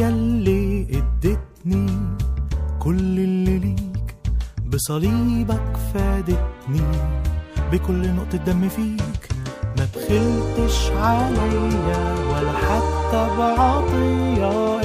يلي ادتني كل اللي ليك بصليبك فادتني بكل نقطة دم فيك ما بخلتش عليا ولا حتى بعطية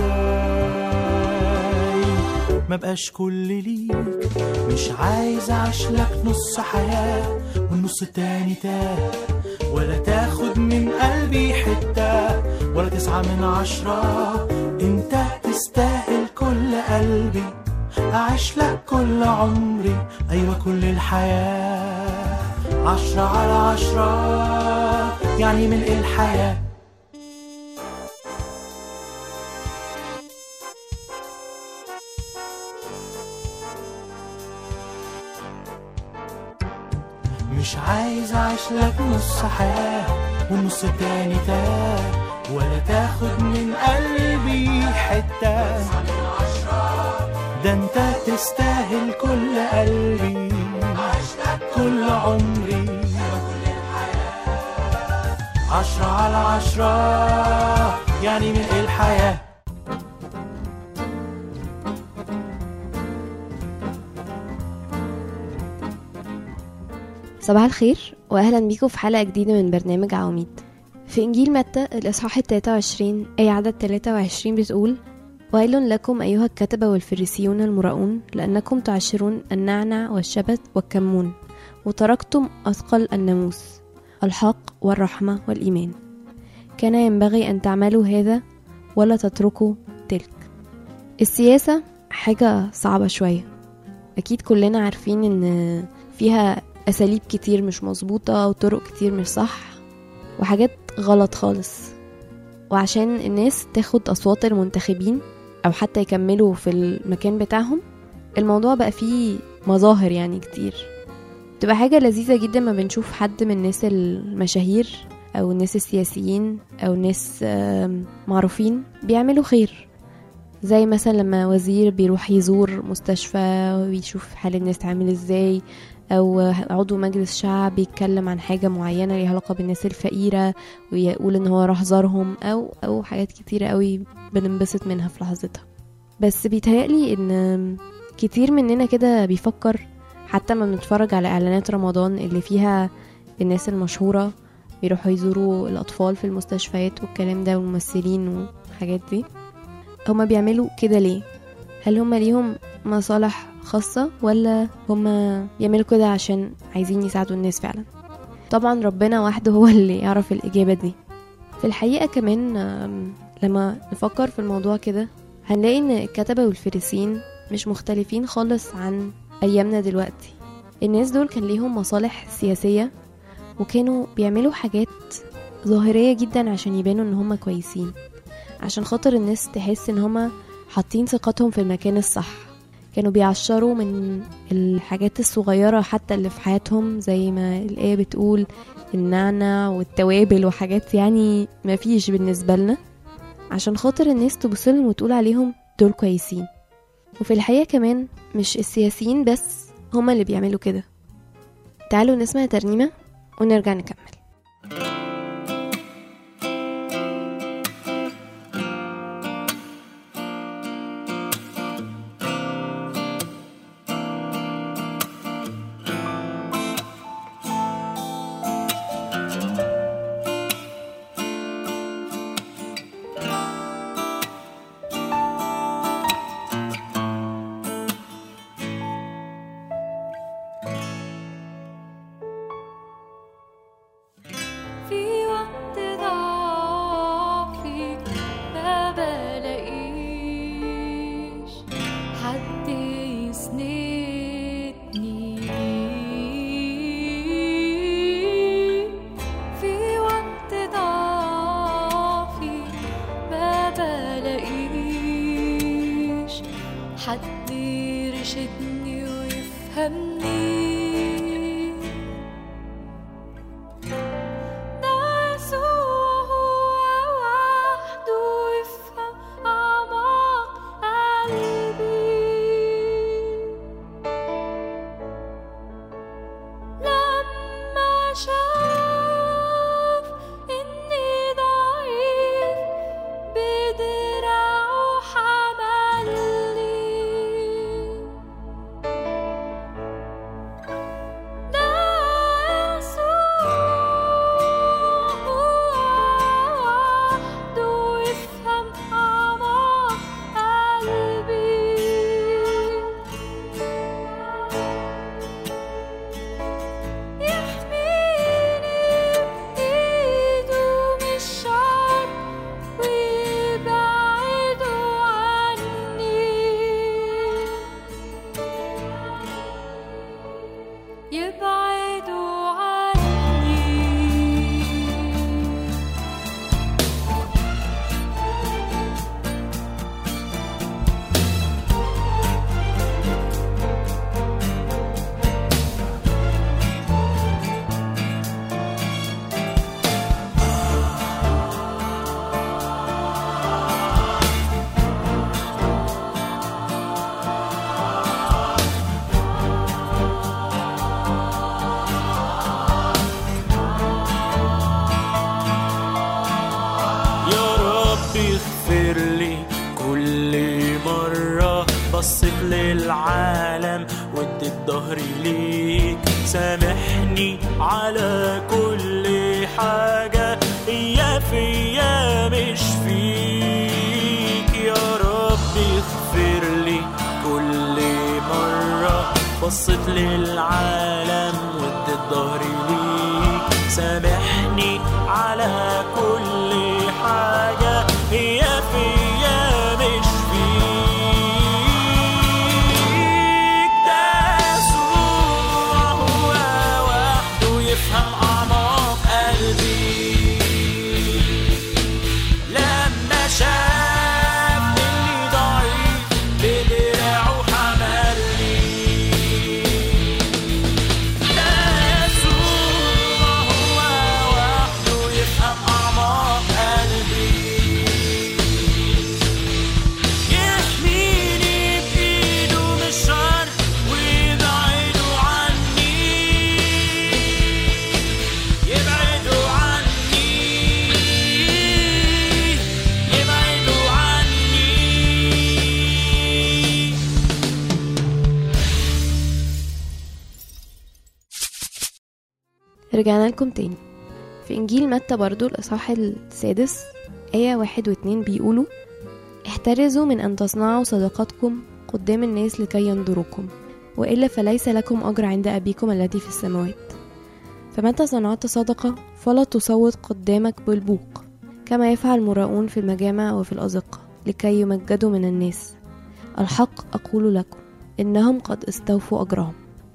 ازاي ما بقاش كل ليك مش عايز اعيش لك نص حياة والنص التاني تاه ولا تاخد من قلبي حتة ولا تسعة من عشرة انت تستاهل كل قلبي أعيش لك كل عمري أيوة كل الحياة عشرة على عشرة يعني ملء الحياة مش عايز أعيش لك نص حياة والنص التاني تاه ولا تاخد من قلبي حتة ده انت تستاهل كل قلبي كل عمري عشرة على عشرة يعني من الحياة صباح الخير واهلا بيكم في حلقه جديده من برنامج عواميد في انجيل متى الاصحاح ال 23 اي عدد 23 بتقول ويل لكم ايها الكتبه والفريسيون المراؤون لانكم تعشرون النعنع والشبت والكمون وتركتم اثقل الناموس الحق والرحمه والايمان كان ينبغي ان تعملوا هذا ولا تتركوا تلك السياسه حاجه صعبه شويه اكيد كلنا عارفين ان فيها أساليب كتير مش مظبوطة وطرق كتير مش صح وحاجات غلط خالص وعشان الناس تاخد أصوات المنتخبين أو حتى يكملوا في المكان بتاعهم الموضوع بقى فيه مظاهر يعني كتير تبقى حاجة لذيذة جدا ما بنشوف حد من الناس المشاهير أو الناس السياسيين أو ناس آم، معروفين بيعملوا خير زي مثلا لما وزير بيروح يزور مستشفى ويشوف حال الناس عامل ازاي او عضو مجلس شعب بيتكلم عن حاجه معينه ليها علاقه بالناس الفقيره ويقول ان هو راح زارهم او او حاجات كتيره قوي بننبسط منها في لحظتها بس بيتهيألي ان كتير مننا كده بيفكر حتى ما بنتفرج على اعلانات رمضان اللي فيها الناس المشهوره بيروحوا يزوروا الاطفال في المستشفيات والكلام ده والممثلين والحاجات دي هما بيعملوا كده ليه هل هما ليهم مصالح خاصة ولا هما بيعملوا كده عشان عايزين يساعدوا الناس فعلا طبعا ربنا وحده هو اللي يعرف الإجابة دي في الحقيقة كمان آم، لما نفكر في الموضوع كده هنلاقي ان الكتبة والفريسين مش مختلفين خالص عن أيامنا دلوقتي الناس دول كان ليهم مصالح سياسية وكانوا بيعملوا حاجات ظاهرية جدا عشان يبانوا ان هما كويسين عشان خاطر الناس تحس ان هما حاطين ثقتهم في المكان الصح كانوا بيعشروا من الحاجات الصغيرة حتى اللي في حياتهم زي ما الآية بتقول النعنع والتوابل وحاجات يعني ما فيش بالنسبة لنا عشان خاطر الناس تبصلهم وتقول عليهم دول كويسين وفي الحقيقة كمان مش السياسيين بس هما اللي بيعملوا كده تعالوا نسمع ترنيمة ونرجع نكمل في وقت ضعفي ما بلاقيش حد يسندني في وقت ضعفي ما بلاقيش حد يرشدني ويفهمني ده يسوع هو وحده يفهم أعماق قلبي لما شاف إني ضعيف بدراعه ظهري ليك سامحني على كل حاجة يا فيا مش فيك يا رب اغفر لي كل مرة بصيت للعالم واديت ظهري ليك سامحني على كل حاجة يا فيا مش فيك ده يسوع هو وحده يفهم أعماق قلبي لما شاف إني ضعيف بدراعه حملني ده يسوع هو وحده يفهم أعماق قلبي يحميني بإيده من الشر ويبعده عني يبعده عني يبعده عني رجعنا لكم تاني في إنجيل متى برضو الإصحاح السادس آية واحد واتنين بيقولوا احترزوا من أن تصنعوا صدقاتكم قدام الناس لكي ينظروكم وإلا فليس لكم أجر عند أبيكم الذي في السماوات فمتى صنعت صدقة فلا تصوت قدامك بالبوق كما يفعل المراؤون في المجامع وفي الأزقة لكي يمجدوا من الناس الحق أقول لكم إنهم قد استوفوا أجرهم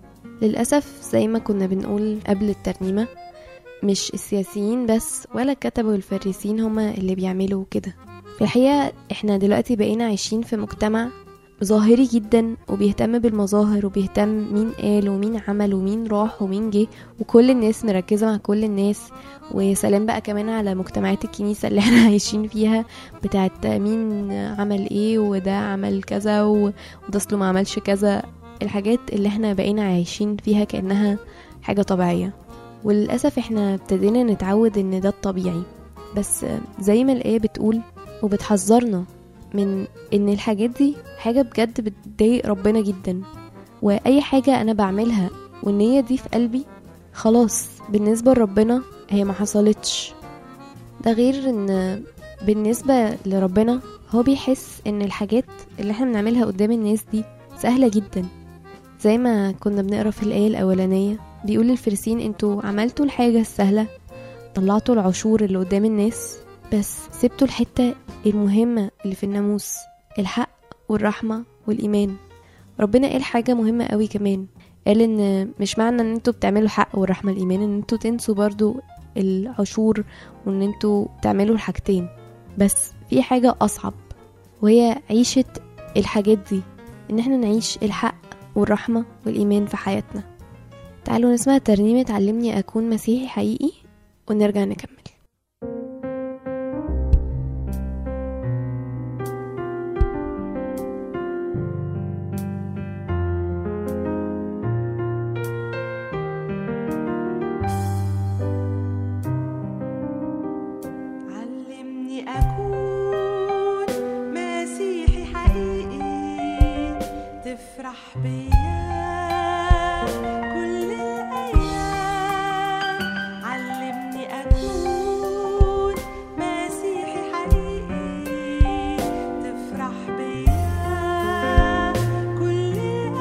للأسف زي ما كنا بنقول قبل الترنيمة مش السياسيين بس ولا الكتبة والفريسين هما اللي بيعملوا كده في الحقيقة احنا دلوقتي بقينا عايشين في مجتمع ظاهري جدا وبيهتم بالمظاهر وبيهتم مين قال ومين عمل ومين راح ومين جه وكل الناس مركزة مع كل الناس وسلام بقى كمان على مجتمعات الكنيسة اللي احنا عايشين فيها بتاعت مين عمل ايه وده عمل كذا و- وده اصله ما عملش كذا الحاجات اللي احنا بقينا عايشين فيها كأنها حاجة طبيعية وللأسف احنا ابتدينا نتعود ان ده الطبيعي بس زي ما الآية بتقول وبتحذرنا من ان الحاجات دي حاجة بجد بتضايق ربنا جدا واي حاجة انا بعملها والنية دي في قلبي خلاص بالنسبة لربنا هي ما حصلتش ده غير ان بالنسبة لربنا هو بيحس ان الحاجات اللي احنا بنعملها قدام الناس دي سهلة جدا زي ما كنا بنقرا في الآية الأولانية بيقول الفرسين انتوا عملتوا الحاجة السهلة طلعتوا العشور اللي قدام الناس بس سبتوا الحتة المهمة اللي في الناموس الحق والرحمة والإيمان ربنا قال حاجة مهمة قوي كمان قال ان مش معنى ان انتوا بتعملوا الحق والرحمة الإيمان ان انتوا تنسوا برضو العشور وان انتوا تعملوا الحاجتين بس في حاجة أصعب وهي عيشة الحاجات دي ان احنا نعيش الحق والرحمة والإيمان في حياتنا تعالوا نسمع ترنيمة علمني أكون مسيحي حقيقي ونرجع نكمل علمني أكون مسيحي حقيقي تفرح بيا كل الأيام علمني أكون مسيحي حقيقي تفرح بيا كل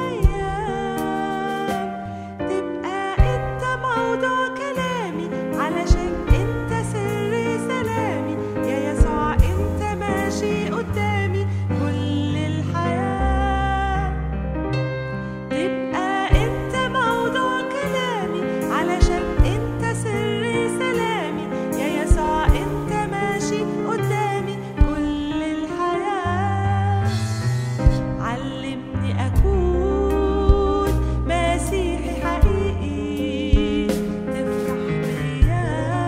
الأيام تبقى انت موضوع كلامي علشان انت سر سلامي يا يسوع انت ماشي قدامي كل الحياة تبقى انت موضوع كلامي علشان انت سر سلامي يا يسوع انت ماشي قدامي كل الحياة علمني أكون مسيحي حقيقي تفرح بيا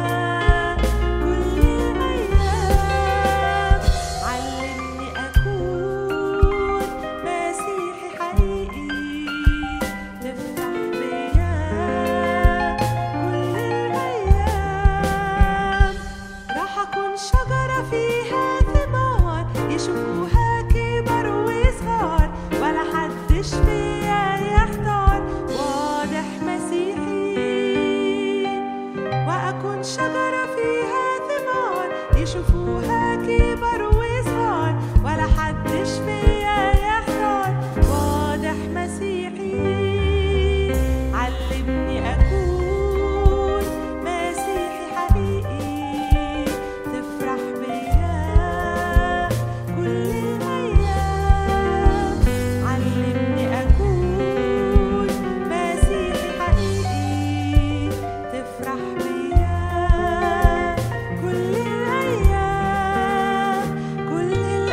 يشوفوها كبر وصغار ولا حدش فيا يحتار واضح مسيحي علمني أكون مسيحي حقيقي تفرح بيا كل الأيام علمني أكون مسيحي حقيقي تفرح بيا كل الأيام كل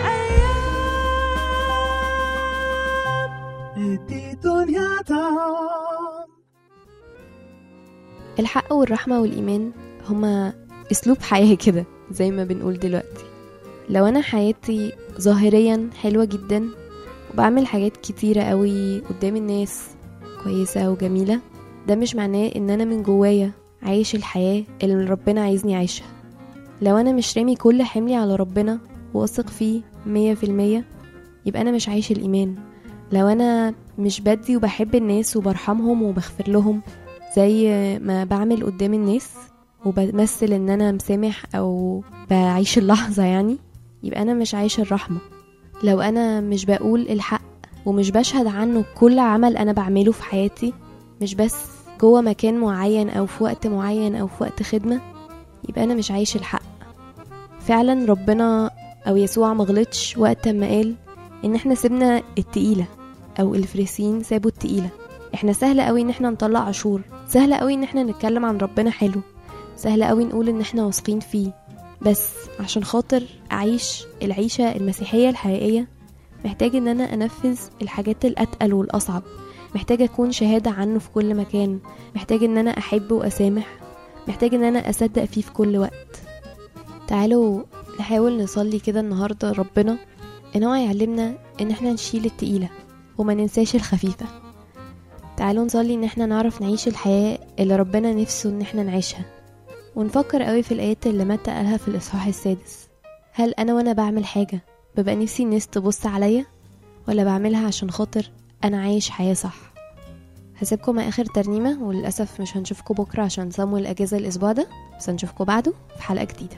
الأيام ادي دنيا طعم الحق والرحمة والإيمان هما أسلوب حياة كده زي ما بنقول دلوقتي لو أنا حياتي ظاهريا حلوة جدا وبعمل حاجات كتيرة قوي قدام الناس كويسة وجميلة ده مش معناه إن أنا من جوايا عايش الحياة اللي ربنا عايزني أعيشها لو أنا مش رامي كل حملي على ربنا واثق فيه مية في المية يبقى أنا مش عايش الإيمان لو أنا مش بدي وبحب الناس وبرحمهم وبغفر لهم زي ما بعمل قدام الناس وبمثل ان انا مسامح او بعيش اللحظة يعني يبقى انا مش عايشة الرحمة لو انا مش بقول الحق ومش بشهد عنه كل عمل انا بعمله في حياتي مش بس جوه مكان معين او في وقت معين او في وقت خدمة يبقى انا مش عايش الحق فعلا ربنا او يسوع مغلطش وقت ما قال ان احنا سيبنا التقيلة او الفريسين سابوا التقيلة احنا سهل قوي ان احنا نطلع عشور سهل قوي ان احنا نتكلم عن ربنا حلو سهل قوي نقول ان احنا واثقين فيه بس عشان خاطر اعيش العيشة المسيحية الحقيقية محتاج ان انا انفذ الحاجات الاتقل والاصعب محتاج اكون شهادة عنه في كل مكان محتاج ان انا احب واسامح محتاج ان انا اصدق فيه في كل وقت تعالوا نحاول نصلي كده النهاردة ربنا ان هو يعلمنا ان احنا نشيل التقيلة وما ننساش الخفيفة تعالوا نصلي ان احنا نعرف نعيش الحياة اللي ربنا نفسه ان احنا نعيشها ونفكر قوي في الآيات اللي متى قالها في الإصحاح السادس هل أنا وأنا بعمل حاجة ببقى نفسي الناس تبص عليا ولا بعملها عشان خاطر أنا عايش حياة صح هسيبكم مع آخر ترنيمة وللأسف مش هنشوفكم بكرة عشان صاموا الأجازة الأسبوع ده بس هنشوفكم بعده في حلقة جديدة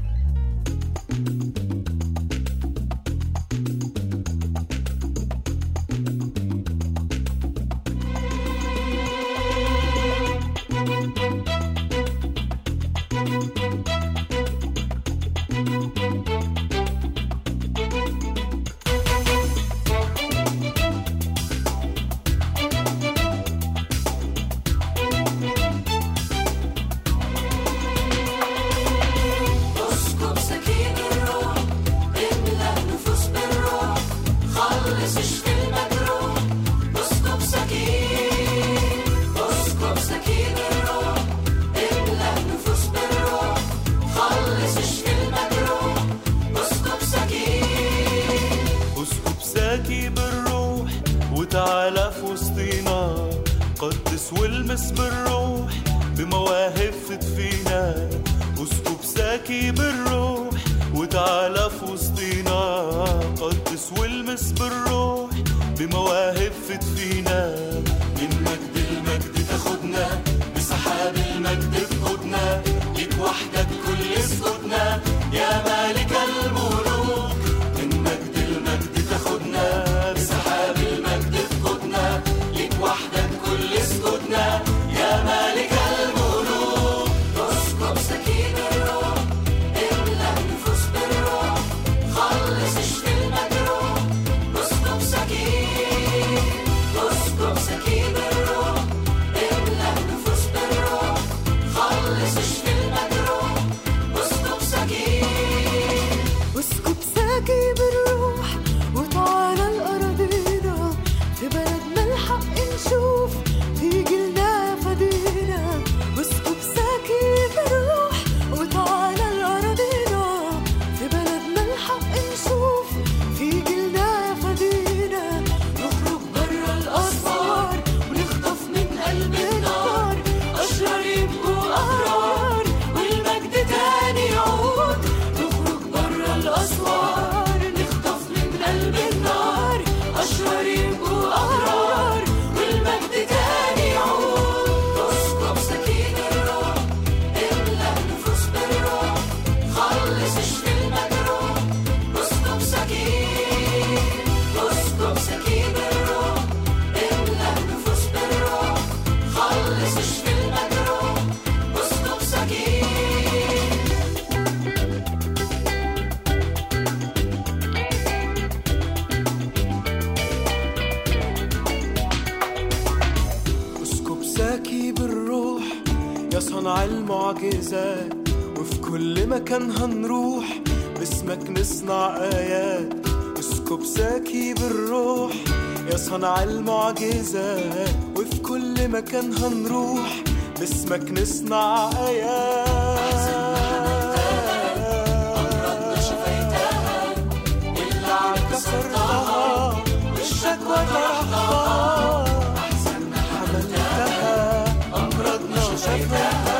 اسكب سكين الروح املأ نفوس بالروح خلص اشفي المجروح اسكب سكين اسكب سكين الروح املأ نفوس بالروح خلص اشفي المجروح اسكب سكين اسكب ساكي بالروح وتعالى في وسطينا قدس والمس بالروح بمواهب فينا اسكب ساكي بالروح وتعالى في وسطينا قدس والمس بالروح بمواهب فينا من مجد المجد تاخدنا بسحاب المجد تقودنا ليك وحدك كل سكوتنا يا مالك الملوك من مجد المجد تاخدنا بسحاب المجد تقودنا ليك وحدك كل سكوتنا يا مالك الملوك اسكب سكين الروح املأ نفوس بالروح خلص اشفي المجروح اسكب سكين اسكب سكين الروح املأ نفوس يا صنع المعجزات وفي كل مكان هنروح باسمك نصنع آيات اسكب ساكي بالروح يا صنع المعجزات وفي كل مكان هنروح باسمك نصنع آيات اللي كسرتها والشكوى طرحها حملتها أمراضنا شفيتها